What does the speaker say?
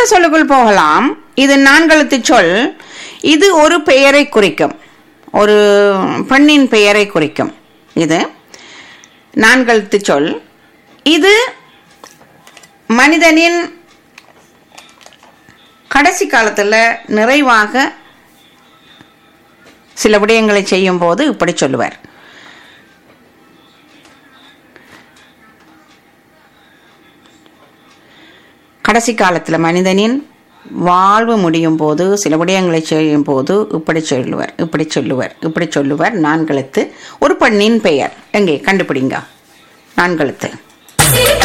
அடுத்த சொல்லுக்குள் போகலாம் இது நான்கெழுத்து சொல் இது ஒரு பெயரை குறிக்கும் ஒரு பெண்ணின் பெயரை குறிக்கும் இது நான்கெழுத்து சொல் இது மனிதனின் கடைசி காலத்தில் நிறைவாக சில விடயங்களை செய்யும் போது இப்படி சொல்லுவார் கடைசி காலத்தில் மனிதனின் வாழ்வு முடியும் போது சில விடயங்களை செய்யும் போது இப்படி சொல்லுவார் இப்படி சொல்லுவார் இப்படி சொல்லுவார் நான்கெழுத்து ஒரு பெண்ணின் பெயர் எங்கே கண்டுபிடிங்க நான்கெழுத்து